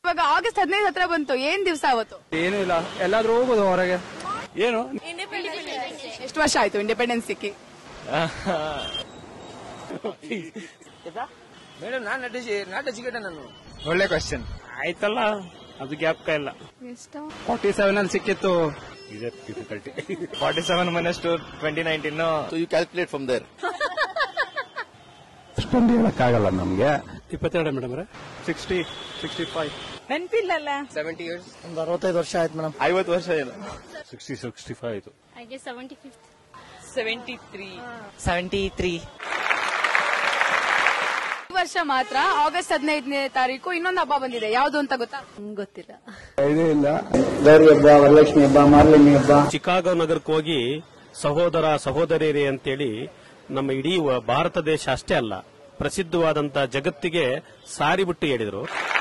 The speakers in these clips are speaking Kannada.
ಇವಾಗ ಆಗಸ್ಟ್ ಹದಿನೈದು ಹತ್ರ ಬಂತು ಏನ್ ದಿವಸ ಅವತ್ತು ಏನೂ ಇಲ್ಲ ಎಲ್ಲಾದ್ರೂ ಹೋಗೋದು ಹೊರಗೆ ಏನು ಎಷ್ಟು ವರ್ಷ ಆಯ್ತು ಇಂಡಿಪೆಂಡೆನ್ಸ್ ಸಿಕ್ಕಿ ಮೇಡಮ್ ನಾನು ನಟಿಸಿ ನಾಟ ಸಿಗಟ ನಾನು ಒಳ್ಳೆ ಕ್ವಶನ್ ಆಯ್ತಲ್ಲ ಅದು ಗ್ಯಾಪ್ ಇಲ್ಲ ಫಾರ್ಟಿ ಸೆವೆನ್ ಅಲ್ಲಿ ಸಿಕ್ಕಿತ್ತು ಇದೆ difficulty forty seven minus two twenty nineteen so you calculate from there ಅಷ್ಟೊಂದು ಹೇಳಕ್ಕಾಗಲ್ಲ ನಮ್ಗೆ ಇಪ್ಪತ್ತೆರಡು ಮೇಡಮ್ ಸಿಕ್ಸ್ಟಿ ಸಿಕ್ಸ್ಟಿ ಫೈವ್ ನೆನ್ಪಿಲ್ಲಲ್ಲ ಸೆವೆಂಟಿ ಇಯರ್ಸ್ ಒಂದು ಅರವತ್ತೈದು ವರ್ಷ ಆಯ್ತು ಮೇಡಮ್ ಐವತ್ತು ವರ್ಷ ಏನು ಸಿಕ್ಸ್ಟಿ ಸಿಕ್ಸ್ಟಿ ಫೈವ್ ಆಯ್ತು I guess 75th. Seventy three ಈ ವರ್ಷ ಮಾತ್ರ ಆಗಸ್ಟ್ ಹದಿನೈದನೇ ತಾರೀಕು ಇನ್ನೊಂದು ಹಬ್ಬ ಬಂದಿದೆ ಯಾವ್ದು ಅಂತ ಗೊತ್ತಾ ಗೊತ್ತಿಲ್ಲ ಇದೇ ಇಲ್ಲ ಗೌರಿ ಹಬ್ಬ ವರಲಕ್ಷ್ಮಿ ಹಬ್ಬ ಮಾರ್ಲಮಿ ಹಬ್ಬ ಚಿಕಾಗೋ ನಗರಕ್ಕೆ ಹೋಗಿ ಸಹೋದರ ಸಹೋದರಿಯರೇ ಅಂತೇಳಿ ನಮ್ಮ ಇಡೀ ವ- ಭಾರತ ದೇಶ ಅಷ್ಟೇ ಅಲ್ಲ ಪ್ರಸಿದ್ಧವಾದಂತ ಜಗತ್ತಿಗೆ ಸಾರಿಬಿಟ್ಟು ಹೇಳಿದ್ರು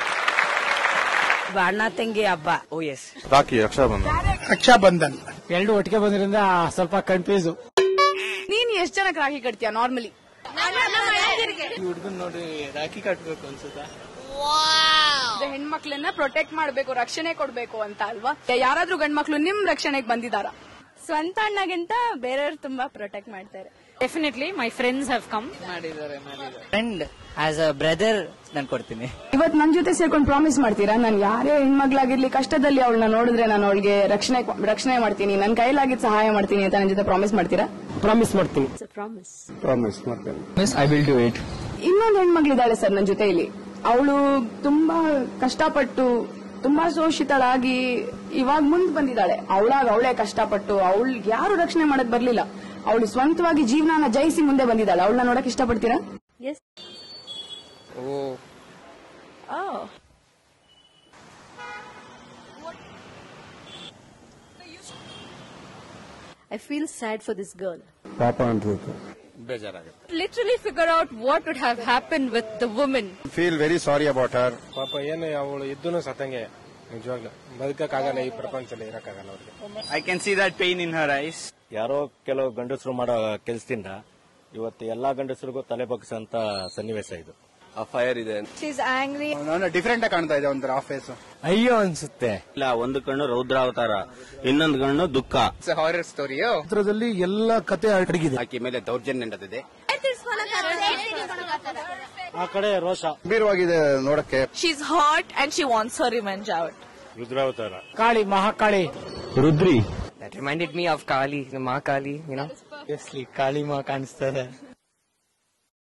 ಅಣ್ಣ ತಂಗಿ ಹಬ್ಬ ಓ ಎಸ್ ರಾಖಿ ರಕ್ಷಾ ಬಂಧನ ರಕ್ಷಾ ಬಂಧನ್ ಎರಡು ಒಟ್ಟಿಗೆ ಬಂದ್ರಿಂದ ಸ್ವಲ್ಪ ಕನ್ಫ್ಯೂಸ್ ನೀನ್ ಎಷ್ಟ್ ಜನಕ್ಕೆ ರಾಖಿ ಕಟ್ತೀಯ ನಾರ್ಮಲಿ ಹುಡುಗನ್ ನೋಡಿ ರಾಖಿ ಕಟ್ಬೇಕು ಅನ್ಸುತ್ತಾ ಹೆಣ್ಮಕ್ಳನ್ನ ಪ್ರೊಟೆಕ್ಟ್ ಮಾಡ್ಬೇಕು ರಕ್ಷಣೆ ಕೊಡ್ಬೇಕು ಅಂತ ಅಲ್ವಾ ಯಾರಾದ್ರೂ ಗಂಡ್ಮಕ್ಳು ನಿಮ್ ರಕ್ಷಣೆಗೆ ಬಂದಿದಾರ ಸ್ವಂತ ಅಣ್ಣಗಿಂತ ಬೇರೆಯವ್ರು ತುಂಬಾ ಪ್ರೊಟೆಕ್ಟ್ ಮಾಡ್ತಾರೆ definitely my friends have come ಮಾಡಿದ್ದಾರೆ ಮಾಡಿದ್ದಾರೆ ಫ್ರೆಂಡ್ ಆಸ್ ಅ ಬ್ರದರ್ ನಾನು ಕೊಡ್ತೀನಿ ಇವತ್ ನನ್ ಜೊತೆ ಸೇರ್ಕೊಂಡು ಪ್ರಾಮಿಸ್ ಮಾಡ್ತೀರಾ ನಾನು ಯಾರೇ ಹೆಣ್ಮಗ್ಳಾಗಿರ್ಲಿ ಕಷ್ಟದಲ್ಲಿ ಅವಳನ್ನ ನೋಡಿದ್ರೆ ನಾನು ಅವಳಿಗೆ ರಕ್ಷಣೆ ರಕ್ಷಣೆ ಮಾಡ್ತೀನಿ ನನ್ನ ಕೈಲಾಗಿದ್ ಸಹಾಯ ಮಾಡ್ತೀನಿ ಅಂತ ನನ್ನ ಜೊತೆ ಪ್ರಾಮಿಸ್ ಮಾಡ್ತೀರಾ ಪ್ರಾಮಿಸ್ ಮಾಡ್ತೀನಿ ಪ್ರಾಮಿಸ್ ಪ್ರಾಮಿಸ್ ಮಾಡ್ತೇನೆ miss I will do it ಇನ್ನೊಂದು ಹೆಣ್ಮಗ್ಳಿದ್ದಾಳೆ ಸರ್ ನನ್ನ ಜೊತೆ ಇಲ್ಲಿ ಅವಳು ತುಂಬಾ ಕಷ್ಟಪಟ್ಟು ತುಂಬಾ ಶೋಷಿತಳಾಗಿ ಇವಾಗ ಮುಂದ್ ಬಂದಿದ್ದಾಳೆ ಅವಳಾಗ ಅವಳೇ ಕಷ್ಟಪಟ್ಟು ಅವಳು ಯಾರು ರಕ್ಷಣೆ ಮಾಡಕ್ ಬರ್ಲಿಲ್ಲ ಅವಳು ಸ್ವಂತವಾಗಿ ಜೀವನನ ಜಯಿಸಿ ಮುಂದೆ ಬಂದಿದ್ದಾಳೆ ಅವಳನ್ನ ನೋಡಕ್ ಇಷ್ಟಪಡ್ತೀರಾ yes oh I feel sad for this girl ಪಾಪ ಅನ್ಸುತ್ತೆ ಬೇಜಾರಾಗುತ್ತೆ literally figure out what would have happen with the women feel very sorry about her ಪಾಪ ಏನು ಅವಳು ಇದ್ದು ಸತ್ತಂಗೆ ನಿಜವಾಗ್ಲು ಬದುಕಕ್ಕಾಗಲ್ಲ ಈ ಪ್ರಪಂಚದಲ್ಲಿ ಇರಕ್ಕಾಗಲ್ಲ ಅವ್ರಿಗೆ I can see that pain in her eyes ಯಾರೋ ಕೆಲವು ಗಂಡಸರು ಮಾಡೋ ಕೆಲಸದಿಂದ ಇವತ್ತು ಎಲ್ಲಾ ಗಂಡಸರಿಗೂ ತಲೆ ಬಗ್ಸಂತ ಸನ್ನಿವೇಶ ಇದು ಆ ಫೈರ್ ಇದೆ ಶೀಸ್ ಆಂಗ್ರಿ ನಾನು ಡಿಫ್ರೆಂಟ್ ಆಗಿ ಕಾಣ್ತಾ ಇದೆ ಒಂಥರ ಆಫೀಸ್ ಅಯ್ಯೋ ಅನ್ಸುತ್ತೆ ಇಲ್ಲ ಒಂದು ಕಣ್ಣು ರೌದ್ರಾವತಾರ ಇನ್ನೊಂದು ಕಣ್ಣು ದುಃಖ ಹಾರರ್ ಸ್ಟೋರಿಯೋ ಚಿತ್ರದಲ್ಲಿ ಎಲ್ಲ ಕತೆ ಅಡಗಿದೆ ಆಕೆ ಮೇಲೆ ದೌರ್ಜನ್ಯ ನಡೆದಿದೆ ಆ ಕಡೆ ರೋಷ ಗಂಭೀರವಾಗಿದೆ ನೋಡಕ್ಕೆ she's hot and she wants her revenge out ರುದ್ರಾವತಾರ Kali Mahakali Rudri that reminded me of Kali Mahakali you know Kali Ma ಕಾಣಿಸ್ತಾರೆ